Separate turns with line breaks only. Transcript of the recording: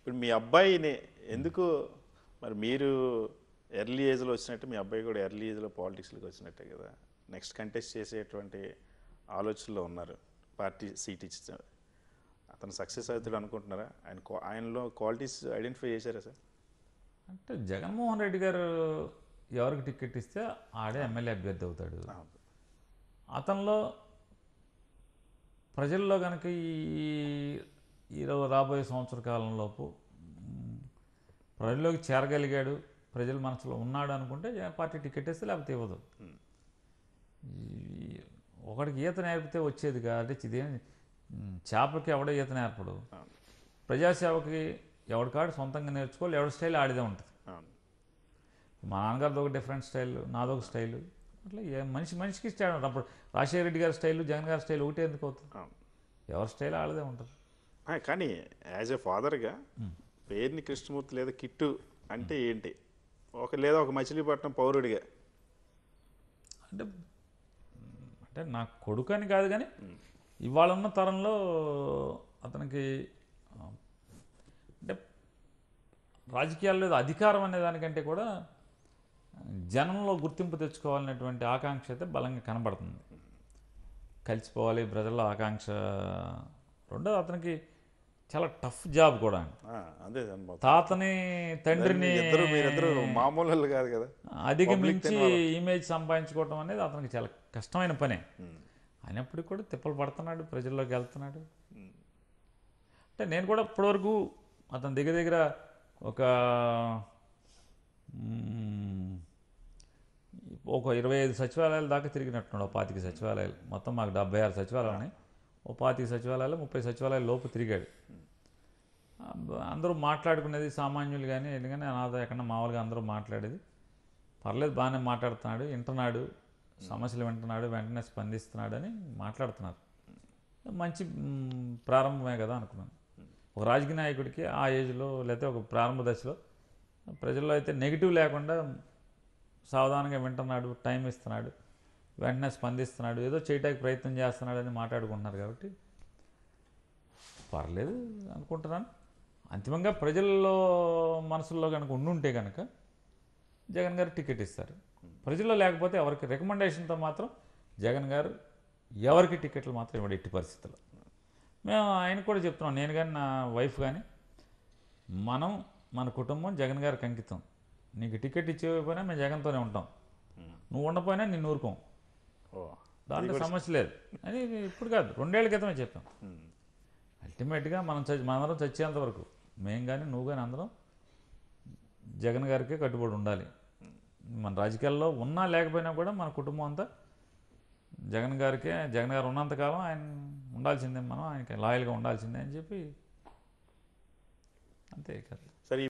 ఇప్పుడు మీ అబ్బాయిని ఎందుకు మరి మీరు ఎర్లీ ఏజ్లో వచ్చినట్టు మీ అబ్బాయి కూడా ఎర్లీ ఏజ్లో పాలిటిక్స్లోకి వచ్చినట్టే కదా నెక్స్ట్ కంటెస్ట్ చేసేటువంటి ఆలోచనలో ఉన్నారు పార్టీ సీట్ ఇచ్చి అతను సక్సెస్ అవుతాడు అనుకుంటున్నారా ఆయన క్వా- ఆయనలో క్వాలిటీస్ ఐడెంటిఫై చేశారా సార్
అంటే జగన్మోహన్ రెడ్డి గారు ఎవరికి టికెట్ ఇస్తే ఆడే ఎమ్మెల్యే అభ్యర్థి అవుతాడు అతనిలో ప్రజల్లో కనుక ఈ ఈ రో- రాబోయే సంవత్సర కాలంలోపు మ్, ప్రజల్లోకి చేరగలిగాడు ప్రజల మనసులో ఉన్నాడు అనుకుంటే జగన్ పార్టీ టికెట్ ఇస్తే లేకపోతే ఇవ్వదు ఈ ఒకడికి ఈత నేర్పితే వచ్చేది కాబట్టి ఇదేం మ్, చేపలకి ఎవడో ఈత నేర్పడు ప్రజాసేవకి ఎవడికాడు సొంతంగా నేర్చుకోవాలి ఎవడి స్టైల్ ఆడిదే ఉంటుంది
అవును
మా నాన్నగారిది ఒక డిఫరెంట్ స్టైల్ నాదొక స్టైల్ అట్లా ఏ మనిషి మనిషికి స్టైల్ ఉంటుంది అప్పుడు రాజశేఖర రెడ్డి గారి స్టైల్ జగన్ గారి స్టైల్ ఒకటే ఎందుకు అవుతుంది
అవును
ఎవరి స్టైల్ ఆడదే ఉంటుంది
ఆ, కానీ యాజ్ ఎ ఫాదర్గా పేరుని కృష్ణమూర్తి లేదా కిట్టు అంటే ఏంటి ఒక లేదా ఒక మచిలీపట్నం పౌరుడిగా
అంటే మ్, అంటే నా కొడుకు అని కాదు కానీ ఇవాళ ఉన్న తరంలో అతనికి ఆ, అంటే రాజకీయాల్లో ఏదో అధికారం అనే దానికంటే కూడా జనంలో గుర్తింపు తెచ్చుకోవాలనేటువంటి ఆకాంక్ష అయితే బలంగా కనబడుతుంది కలిసిపోవాలి ప్రజల్లో ఆకాంక్ష రెండోది అతనికి చాలా టఫ్ జాబ్ కూడా
ఆ, అదే అనుభవం.
తాతని తండ్రిని
ఇద్దరు మీరిద్దరు మామూలు వాళ్ళు కాదు కదా
అధిగమించి ఇమేజ్ సంపాదించుకోవటం అనేది అతనికి చాలా కష్టమైన పనే అయినప్పటికీ కూడా తిప్పలు పడుతున్నాడు ప్రజల్లోకి వెళ్తున్నాడు అంటే నేను కూడా ఇప్పటివరకు అతని దగ్గర దగ్గర ఒక మ్, ఒక ఇరవై ఐదు సచివాలయాల దాకా తిరిగినట్టున్నాడు ఓ పాతిక సచివాలయాలు మొత్తం మాకు డెబ్బై ఆరు సచివాలయాలు ఉన్నాయి ఓ పాతిక సచివాలయాలు ముప్పై సచివాలయాల లోపు తిరిగాడు అందరూ మాట్లాడుకునేది సామాన్యులు కానీ ఏంటి కానీ అనాథ ఎక్కడ మామూలుగా అందరూ మాట్లాడేది పర్లేదు బాగానే మాట్లాడుతున్నాడు వింటున్నాడు సమస్యలు వింటున్నాడు వెంటనే స్పందిస్తున్నాడు అని మాట్లాడుతున్నారు మంచి మ్, ప్రారంభమే కదా అనుకున్నాను ఒక రాజకీయ నాయకుడికి ఆ ఏజ్లో లేకపోతే ఒక ప్రారంభ దశలో ప్రజల్లో అయితే నెగిటివ్ లేకుండా సావధానంగా వింటున్నాడు టైం ఇస్తున్నాడు వెంటనే స్పందిస్తున్నాడు ఏదో చేయటానికి ప్రయత్నం చేస్తున్నాడు అని మాట్లాడుకుంటున్నారు కాబట్టి పర్లేదు అనుకుంటున్నాను అంతిమంగా ప్రజల్లో మనసుల్లో కనుక ఉండుంటే కనుక జగన్ గారు టికెట్ ఇస్తారు ప్రజల్లో లేకపోతే ఎవరికి రికమెండేషన్తో మాత్రం జగన్ గారు ఎవరికి టికెట్లు మాత్రం ఇవ్వడు ఎట్టి పరిస్థితుల్లో మేము ఆయన కూడా చెప్తున్నాం నేను కానీ నా వైఫ్ కానీ మనం మన కుటుంబం జగన్ గారికి అంకితం నీకు టికెట్ ఇచ్చేపోయినా మేము జగన్తోనే ఉంటాం నువ్వు ఉండపోయినా నిన్ను ఊరుకోం
ఓ
దాంట్లో సమస్య లేదు అని ఇప్పుడు కాదు రెండేళ్ల క్రితమే చెప్పాం
ఉమ్.
అల్టిమేట్గా మనం చచ్చి మనందరం చచ్చేంత వరకు మేము కానీ నువ్వు కానీ అందరం జగన్ గారికే కట్టుబడి ఉండాలి మన రాజకీయాల్లో ఉన్నా లేకపోయినా కూడా మన కుటుంబం అంతా జగన్ గారికే జగన్ గారు ఉన్నంతకాలం ఆయన ఉండాల్సిందే మనం ఆయనకి లాయల్గా ఉండాల్సిందే అని చెప్పి అంతే కదా